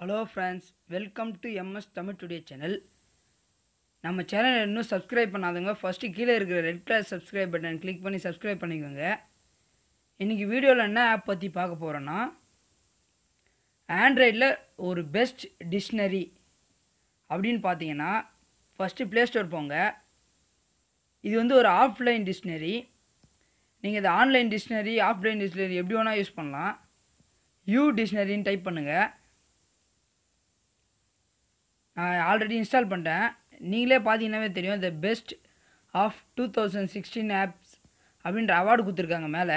hello friends welcome to MS Tamil today channel நம்ம சேனலை இன்னும் சப்ஸ்கிரைப் பண்ணாதவங்க ஃபஸ்ட்டு கீழே இருக்கிற red colour subscribe button click பண்ணி சப்ஸ்கிரைப் பண்ணிக்கோங்க இன்றைக்கி வீடியோவில் என்ன ஆப் பற்றி பார்க்க போகிறோன்னா ஆண்ட்ராய்டில் ஒரு பெஸ்ட் டிக்ஷனரி அப்படின்னு பார்த்தீங்கன்னா ஃபஸ்ட்டு ப்ளே ஸ்டோர் போங்க இது வந்து ஒரு ஆஃப்லைன் டிக்ஷனரி நீங்கள் இது ஆன்லைன் டிக்ஷனரி ஆஃப்லைன் டிக்ஷனரி எப்படி வேணால் யூஸ் பண்ணலாம் யூ டிக்ஷனரின்னு டைப் பண்ணுங்கள் நான் ஆல்ரெடி இன்ஸ்டால் பண்ணிட்டேன் நீங்களே பார்த்தீங்கன்னாவே தெரியும் the best of two thousand sixteen apps அப்படின்ற அவார்டு கொடுத்துருக்காங்க மேலே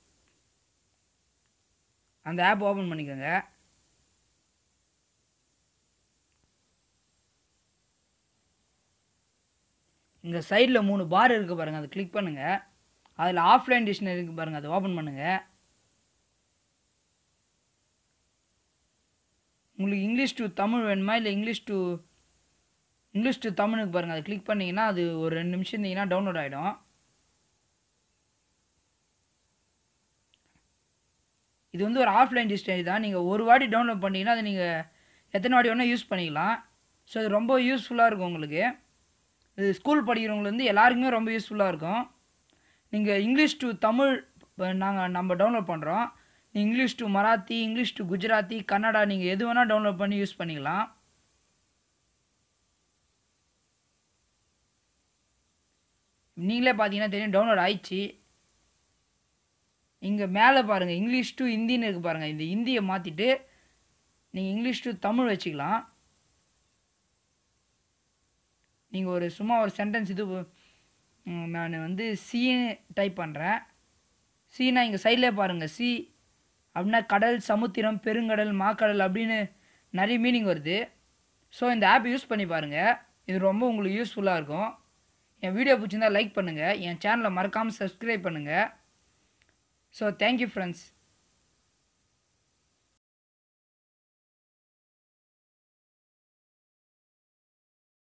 அந்த ஆப் ஓப்பன் பண்ணிக்கோங்க இங்கே சைடில் மூணு பார் இருக்குது பாருங்கள் அதை கிளிக் பண்ணுங்கள் அதில் ஆஃப்லைன் டிக்ஷனரி இருக்குது பாருங்கள் அதை ஓப்பன் பண்ணுங்கள் உங்களுக்கு இங்கிலீஷ் டு தமிழ் வேணுமா இல்லை இங்கிலீஷ் டு இங்கிலீஷ் டு தமிழுக்கு பாருங்கள் அதை கிளிக் பண்ணிங்கன்னா அது ஒரு ரெண்டு நிமிஷம் இருந்தீங்கன்னா டவுன்லோட் ஆகிடும் இது வந்து ஒரு ஆஃப்லைன் டிக்ஷனரி தான் நீங்கள் ஒரு வாட்டி டவுன்லோட் பண்ணிங்கன்னா அதை நீங்கள் எத்தனை வாட்டி வேணால் யூஸ் பண்ணிக்கலாம் ஸோ இது ரொம்ப யூஸ்ஃபுல்லாக இருக்கும் உங்களுக்கு இது ஸ்கூல் படிக்கிறவங்களுக்கு எல்லாருக்குமே ரொம்ப யூஸ்ஃபுல்லாக இருக்கும் நீங்கள் இங்கிலீஷ் டு தமிழ் நாங்கள் நம்ம டவுன்லோட் பண்ணுறோம் English to Marathi English to Gujarati Kannada நீங்கள் எது வேணால் டவுன்லோட் பண்ணி யூஸ் பண்ணிக்கலாம் நீங்களே பார்த்தீங்கன்னா தெரியும் டவுன்லோட் ஆயிடுச்சு இங்கே மேலே பாருங்கள் இங்கிலீஷ் டு ஹிந்தின்னு இருக்குது பாருங்கள் இந்த ஹிந்தியை மாற்றிட்டு நீங்கள் இங்கிலீஷ் டு தமிழ் வச்சுக்கலாம் நீங்கள் ஒரு சும்மா ஒரு சென்டென்ஸ் இது நான் வந்து சீன்னு டைப் பண்ணுறேன் சீனா இங்கே சைட்லேயே பாருங்கள் சி அப்படின்னா கடல் சமுத்திரம் பெருங்கடல் மாக்கடல் அப்படின்னு நிறைய மீனிங் வருது ஸோ இந்த ஆப் யூஸ் பண்ணி பாருங்கள் இது ரொம்ப உங்களுக்கு யூஸ்ஃபுல்லாக இருக்கும் என் வீடியோ பிடிச்சிருந்தா லைக் பண்ணுங்கள் என் சேனலை மறக்காமல் சப்ஸ்கிரைப் பண்ணுங்கள் ஸோ தேங்க்யூ ஃப்ரெண்ட்ஸ்